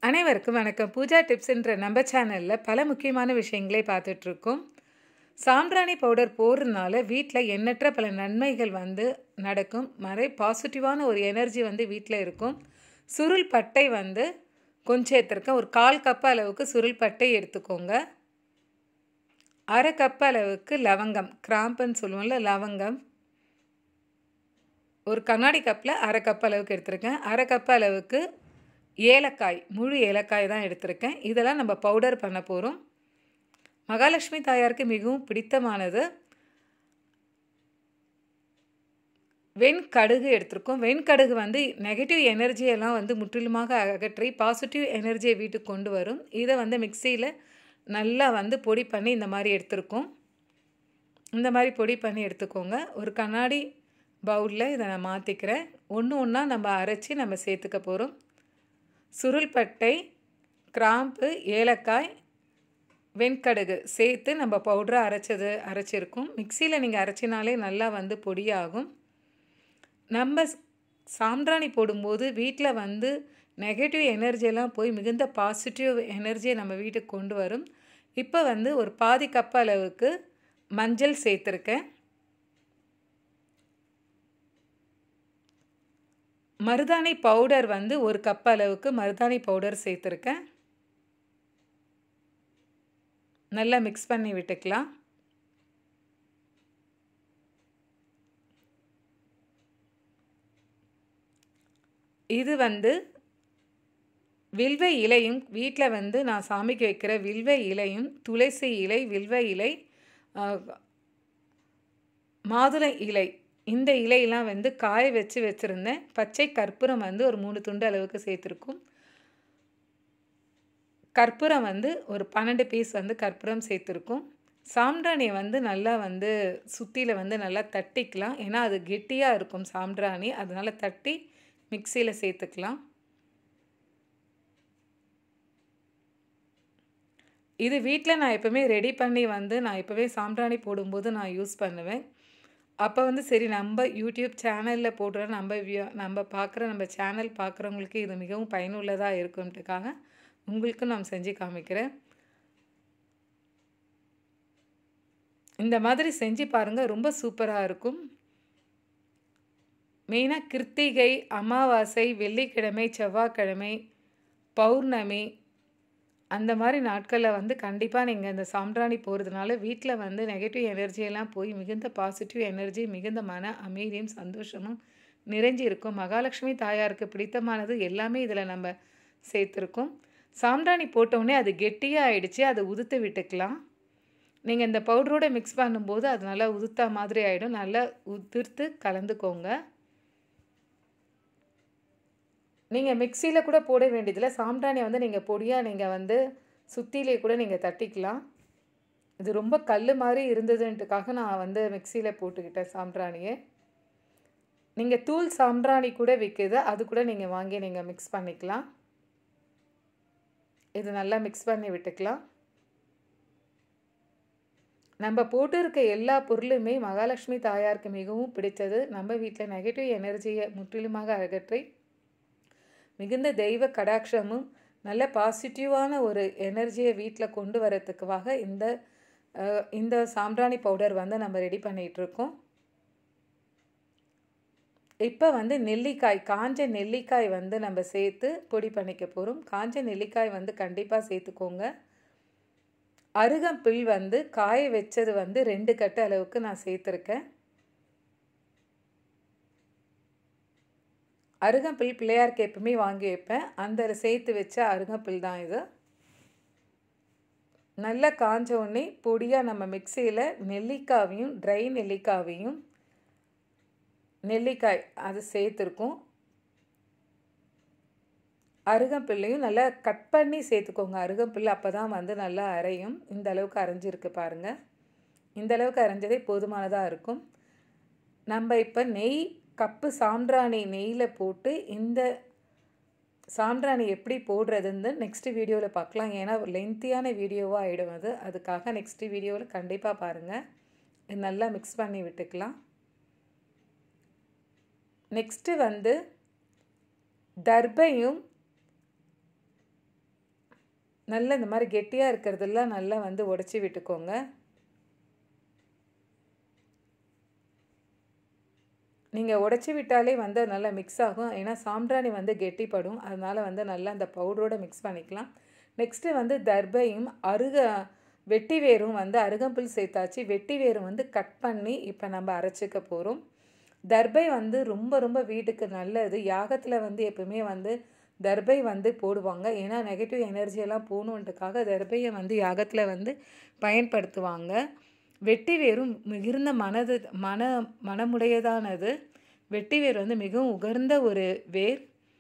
அனைவருக்கும் வணக்கம் பூஜா டிப்ஸ்ன்ற நம்ம சேனலில் பல முக்கியமான விஷயங்களை பார்த்துட்ருக்கோம் சாம்பிராணி பவுடர் போடுறதுனால வீட்டில் எண்ணற்ற பல நன்மைகள் வந்து நடக்கும் மறை பாசிட்டிவான ஒரு எனர்ஜி வந்து வீட்டில் இருக்கும் சுருள் பட்டை வந்து கொஞ்சம் எடுத்துருக்கேன் ஒரு கால் கப் அளவுக்கு சுருள் பட்டை எடுத்துக்கோங்க அரை கப் அளவுக்கு லவங்கம் கிராம்புன்னு சொல்லுவோம்ல லவங்கம் ஒரு கண்ணாடி கப்பில் அரை கப் அளவுக்கு எடுத்திருக்கேன் அரை கப் அளவுக்கு ஏலக்காய் முழு ஏலக்காய் தான் எடுத்திருக்கேன் இதெல்லாம் நம்ம பவுடர் பண்ண போகிறோம் மகாலட்சுமி தாயாருக்கு மிகவும் பிடித்தமானது வெண்கடுகு எடுத்திருக்கோம் வெண்கடுகு வந்து நெகட்டிவ் எனர்ஜியெல்லாம் வந்து முற்றிலுமாக அகற்றி பாசிட்டிவ் எனர்ஜியை வீட்டுக்கு கொண்டு வரும் இதை வந்து மிக்சியில் நல்லா வந்து பொடி பண்ணி இந்த மாதிரி எடுத்திருக்கோம் இந்த மாதிரி பொடி பண்ணி எடுத்துக்கோங்க ஒரு கண்ணாடி பவுலில் இதை நான் மாற்றிக்கிறேன் ஒன்று ஒன்றா நம்ம அரைச்சி நம்ம சேர்த்துக்க போகிறோம் சுருள்பட்டை கிராம்பு ஏலக்காய் வெண்கடுகு சேர்த்து நம்ம பவுடரை அரைச்சது அரைச்சிருக்கோம் மிக்சியில் நீங்கள் அரைச்சினாலே நல்லா வந்து பொடியாகும் நம்ம சாம்பிராணி போடும்போது வீட்டில் வந்து நெகட்டிவ் எனர்ஜியெல்லாம் போய் மிகுந்த பாசிட்டிவ் எனர்ஜியை நம்ம வீட்டுக்கு கொண்டு வரும் இப்போ வந்து ஒரு பாதி கப் அளவுக்கு மஞ்சள் சேர்த்துருக்கேன் மருதாணி பவுடர் வந்து ஒரு கப் அளவுக்கு மருதாணி பவுடர் சேர்த்துருக்கேன் நல்லா மிக்ஸ் பண்ணி விட்டுக்கலாம் இது வந்து வில்வ இலையும் வீட்டில் வந்து நான் சாமிக்கு வைக்கிற வில்வ இலையும் துளசி இலை வில்வ இலை மாதுளை இலை இந்த இலையெல்லாம் வந்து காய வச்சு வச்சுருந்தேன் பச்சை கற்பூரம் வந்து ஒரு மூணு துண்டு அளவுக்கு சேர்த்துருக்கும் கற்பூரம் வந்து ஒரு பன்னெண்டு பீஸ் வந்து கற்பூரம் சேர்த்துருக்கும் சாம்பிராணியை வந்து நல்லா வந்து சுற்றியில் வந்து நல்லா தட்டிக்கலாம் ஏன்னா அது கெட்டியாக இருக்கும் சாம்பிராணி அதனால் தட்டி மிக்சியில் சேர்த்துக்கலாம் இது வீட்டில் நான் எப்போவுமே ரெடி பண்ணி வந்து நான் எப்போவே சாம்பிராணி போடும்போது நான் யூஸ் பண்ணுவேன் அப்போ வந்து சரி நம்ம யூடியூப் சேனலில் போடுற நம்ம வியோ நம்ம பார்க்குற நம்ம சேனல் பார்க்குறவங்களுக்கு இது மிகவும் பயனுள்ளதாக இருக்கும்ட்டுக்காக உங்களுக்கும் நான் செஞ்சு காமிக்கிறேன் இந்த மாதிரி செஞ்சு பாருங்கள் ரொம்ப சூப்பராக இருக்கும் மெயினாக கிருத்திகை அமாவாசை வெள்ளிக்கிழமை செவ்வாய்க்கிழமை பௌர்ணமி அந்த மாதிரி நாட்களில் வந்து கண்டிப்பாக நீங்கள் இந்த சாம்பிராணி போகிறதுனால வீட்டில் வந்து நெகட்டிவ் எனர்ஜியெல்லாம் போய் மிகுந்த பாசிட்டிவ் எனர்ஜி மிகுந்த மன அமைதியும் சந்தோஷமும் நிறைஞ்சி இருக்கும் மகாலட்சுமி தாயாருக்கு பிடித்தமானது எல்லாமே இதில் நம்ம சேர்த்துருக்கோம் சாம்பிராணி போட்டோடனே அது கெட்டியாக ஆயிடுச்சு அதை உதுத்து விட்டுக்கலாம் நீங்கள் இந்த பவுடரோடு மிக்ஸ் பண்ணும்போது அது நல்லா உதுத்தா மாதிரி ஆகிடும் நல்லா உதிர்த்து கலந்துக்கோங்க நீங்கள் மிக்சியில் கூட போட வேண்டியதில்லை சாம்பிராணியை வந்து நீங்கள் பொடியாக நீங்கள் வந்து சுத்திலே கூட நீங்கள் தட்டிக்கலாம் இது ரொம்ப கல் மாதிரி இருந்ததுன்ட்டுக்காக நான் வந்து மிக்சியில் போட்டுக்கிட்டேன் சாம்பிராணியை நீங்கள் தூள் சாம்பிராணி கூட விற்கிது அது கூட நீங்கள் வாங்கி நீங்கள் மிக்ஸ் பண்ணிக்கலாம் இது நல்லா மிக்ஸ் பண்ணி விட்டுக்கலாம் நம்ம போட்டிருக்க எல்லா பொருளுமே மகாலட்சுமி தாயாருக்கு மிகவும் பிடித்தது நம்ம வீட்டில் நெகட்டிவ் எனர்ஜியை முற்றிலுமாக அகற்றி மிகுந்த தெய்வ கடாட்சமும் நல்ல பாசிட்டிவான ஒரு எனர்ஜியை வீட்டில் கொண்டு வரத்துக்காக இந்த இந்த சாம்பிராணி பவுடர் வந்து நம்ம ரெடி பண்ணிகிட்ருக்கோம் இப்போ வந்து நெல்லிக்காய் காஞ்ச நெல்லிக்காய் வந்து நம்ம சேர்த்து பொடி பண்ணிக்க போகிறோம் காஞ்ச நெல்லிக்காய் வந்து கண்டிப்பாக சேர்த்துக்கோங்க அருகம்பில் வந்து காய வச்சது வந்து ரெண்டு கட்டு அளவுக்கு நான் சேர்த்துருக்கேன் அருகம்பில் பிள்ளையாருக்கு எப்பவுமே வாங்கி வைப்பேன் அந்த சேர்த்து வச்ச அருகம்பில் தான் இது நல்லா காஞ்ச உடனே பொடியாக நம்ம மிக்சியில் நெல்லிக்காவையும் ட்ரை நெல்லிக்காவையும் நெல்லிக்காய் அது சேர்த்துருக்கோம் அருகம்பில்லையும் நல்லா கட் பண்ணி சேர்த்துக்கோங்க அருகம்பில் அப்போ தான் வந்து நல்லா அரையும் இந்த அளவுக்கு அரைஞ்சிருக்கு பாருங்கள் இந்த அளவுக்கு அரைஞ்சதே போதுமானதாக இருக்கும் நம்ம இப்போ நெய் கப்பு சாம்பிராணி நெய்யில் போட்டு இந்த சாம்பிராணி எப்படி போடுறதுன்னு நெக்ஸ்ட் வீடியோவில் பார்க்கலாம் ஏன்னா லென்த்தியான வீடியோவாக ஆகிடும் அது அதுக்காக நெக்ஸ்ட் வீடியோவில் கண்டிப்பாக பாருங்கள் நல்லா மிக்ஸ் பண்ணி விட்டுக்கலாம் நெக்ஸ்ட்டு வந்து தர்பையும் நல்லா இந்த மாதிரி கெட்டியாக இருக்கிறதெல்லாம் நல்லா வந்து உடச்சி விட்டுக்கோங்க நீங்கள் உடச்சி விட்டாலே வந்து அது நல்லா மிக்ஸ் ஆகும் ஏன்னா சாம்பிராணி வந்து கெட்டிப்படும் அதனால் வந்து நல்லா அந்த பவுடரோடு மிக்ஸ் பண்ணிக்கலாம் நெக்ஸ்ட்டு வந்து தர்பையும் அருக வெட்டி வேரும் வந்து அருகம்புல் சேர்த்தாச்சு வெட்டி வேரும் வந்து கட் பண்ணி இப்போ நம்ம அரைச்சிக்க போகிறோம் தர்பை வந்து ரொம்ப ரொம்ப வீட்டுக்கு நல்லது யாகத்தில் வந்து எப்பவுமே வந்து தர்பை வந்து போடுவாங்க ஏன்னா நெகட்டிவ் எனர்ஜியெல்லாம் போகணுன்றதுக்காக தர்பையை வந்து யாகத்தில் வந்து பயன்படுத்துவாங்க வெட்டி வேரும் மிகுந்த மனது மன மனமுடையதானது வெட்டி வேர் வந்து மிகவும் உகர்ந்த ஒரு வேர்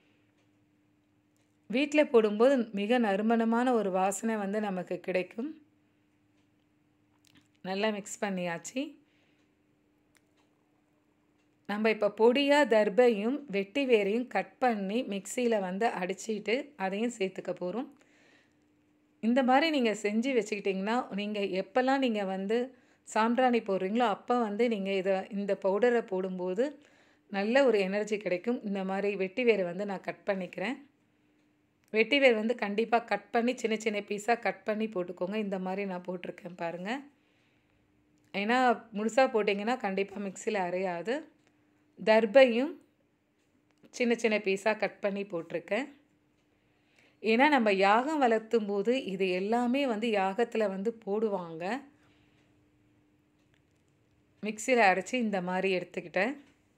வீட்டில் போடும்போது மிக நறுமணமான ஒரு வாசனை வந்து நமக்கு கிடைக்கும் நல்லா மிக்ஸ் பண்ணியாச்சு நம்ம இப்போ பொடியாக தர்பையும் வெட்டி வேரையும் கட் பண்ணி மிக்சியில் வந்து அடிச்சிட்டு அதையும் சேர்த்துக்க போகிறோம் இந்த மாதிரி நீங்கள் செஞ்சு வச்சுக்கிட்டிங்கன்னா நீங்கள் எப்போல்லாம் நீங்கள் வந்து சாம்பிராணி போடுறீங்களோ அப்போ வந்து நீங்கள் இதை இந்த பவுடரை போடும்போது நல்ல ஒரு எனர்ஜி கிடைக்கும் இந்த மாதிரி வெட்டி வேரை வந்து நான் கட் பண்ணிக்கிறேன் வெட்டி வேர் வந்து கண்டிப்பாக கட் பண்ணி சின்ன சின்ன பீஸாக கட் பண்ணி போட்டுக்கோங்க இந்த மாதிரி நான் போட்டிருக்கேன் பாருங்கள் ஏன்னா முழுசாக போட்டிங்கன்னா கண்டிப்பாக மிக்சியில் அரையாது தர்பையும் சின்ன சின்ன பீஸாக கட் பண்ணி போட்டிருக்கேன் ஏன்னா நம்ம யாகம் வளர்த்தும் போது இது எல்லாமே வந்து யாகத்தில் வந்து போடுவாங்க மிக்சியில் அரைச்சி இந்த மாதிரி எடுத்துக்கிட்டேன்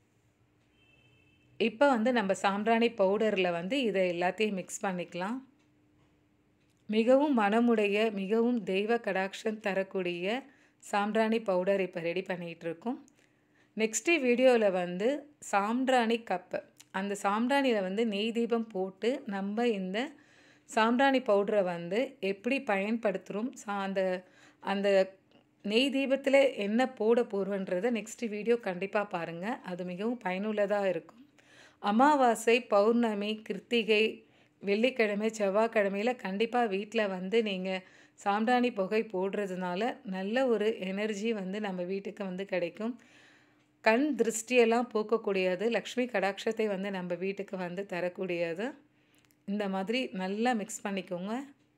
இப்போ வந்து நம்ம சாம்பிராணி பவுடரில் வந்து இதை எல்லாத்தையும் மிக்ஸ் பண்ணிக்கலாம் மிகவும் மனமுடைய மிகவும் தெய்வ கடாட்சம் தரக்கூடிய சாம்பிராணி பவுடர் இப்போ ரெடி பண்ணிகிட்டு இருக்கோம் நெக்ஸ்ட்டு வீடியோவில் வந்து சாம்பிராணி கப்பு அந்த சாம்பிராணியில் வந்து நெய் தீபம் போட்டு நம்ம இந்த சாம்பிராணி பவுடரை வந்து எப்படி பயன்படுத்துகிறோம் சா அந்த அந்த நெய் தீபத்தில் என்ன போட போகிறோன்றதை நெக்ஸ்ட் வீடியோ கண்டிப்பாக பாருங்கள் அது மிகவும் பயனுள்ளதாக இருக்கும் அமாவாசை பௌர்ணமி கிருத்திகை வெள்ளிக்கிழமை செவ்வாய்க்கிழமையில் கண்டிப்பாக வீட்டில் வந்து நீங்கள் சாம்பிராணி புகை போடுறதுனால நல்ல ஒரு எனர்ஜி வந்து நம்ம வீட்டுக்கு வந்து கிடைக்கும் கண் திருஷ்டியெல்லாம் போக்கக்கூடியது லக்ஷ்மி கடாட்சத்தை வந்து நம்ம வீட்டுக்கு வந்து தரக்கூடியது இந்த மாதிரி நல்லா மிக்ஸ் பண்ணிக்கோங்க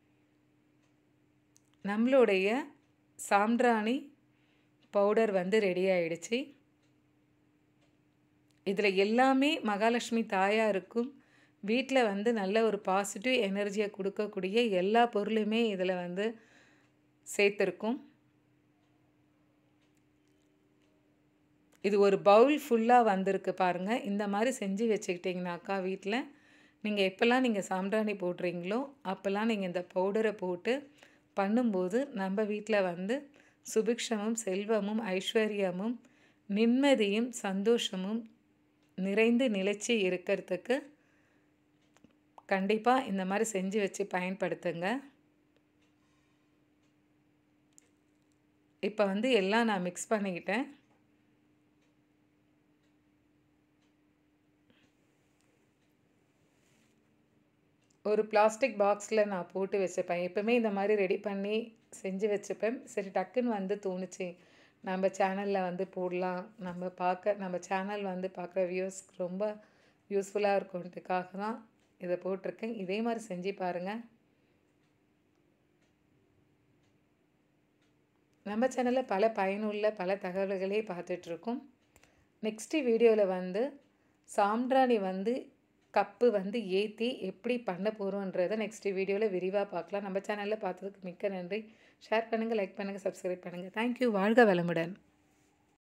நம்மளுடைய சாம்பிராணி பவுடர் வந்து ரெடி ஆயிடுச்சு இதில் எல்லாமே மகாலட்சுமி தாயாருக்கும் வீட்டில் வந்து நல்ல ஒரு பாசிட்டிவ் எனர்ஜியை கொடுக்கக்கூடிய எல்லா பொருளுமே இதில் வந்து சேர்த்துருக்கும் இது ஒரு பவுல் ஃபுல்லாக வந்திருக்கு பாருங்கள் இந்த மாதிரி செஞ்சு வச்சுக்கிட்டிங்கனாக்கா வீட்டில் நீங்கள் எப்போல்லாம் நீங்கள் சாம்பிராணி போடுறீங்களோ அப்போல்லாம் நீங்கள் இந்த பவுடரை போட்டு பண்ணும்போது நம்ம வீட்டில் வந்து சுபிக்ஷமும் செல்வமும் ஐஸ்வர்யமும் நிம்மதியும் சந்தோஷமும் நிறைந்து நிலைச்சி இருக்கிறதுக்கு கண்டிப்பாக இந்த மாதிரி செஞ்சு வச்சு பயன்படுத்துங்க இப்போ வந்து எல்லாம் நான் மிக்ஸ் பண்ணிக்கிட்டேன் ஒரு பிளாஸ்டிக் பாக்ஸில் நான் போட்டு வச்சுப்பேன் எப்போவுமே இந்த மாதிரி ரெடி பண்ணி செஞ்சு வச்சுப்பேன் சரி டக்குன்னு வந்து தோணுச்சு நம்ம சேனலில் வந்து போடலாம் நம்ம பார்க்க நம்ம சேனல் வந்து பார்க்குற வியூஸ்க்கு ரொம்ப யூஸ்ஃபுல்லாக இருக்கும்ன்றதுக்காக தான் இதை போட்டிருக்கேன் இதே மாதிரி செஞ்சு பாருங்கள் நம்ம சேனலில் பல பயனுள்ள பல தகவல்களே பார்த்துட்ருக்கோம் நெக்ஸ்ட்டு வீடியோவில் வந்து சாம்பிராணி வந்து கப்பு வந்து ஏற்றி எப்படி பண்ண போகிறோன்றதை நெக்ஸ்ட் வீடியோவில் விரிவாக பார்க்கலாம் நம்ம சேனலில் பார்த்ததுக்கு மிக்க நன்றி ஷேர் பண்ணுங்கள் லைக் பண்ணுங்கள் சப்ஸ்கிரைப் பண்ணுங்கள் தேங்க்யூ வாழ்க வளமுடன்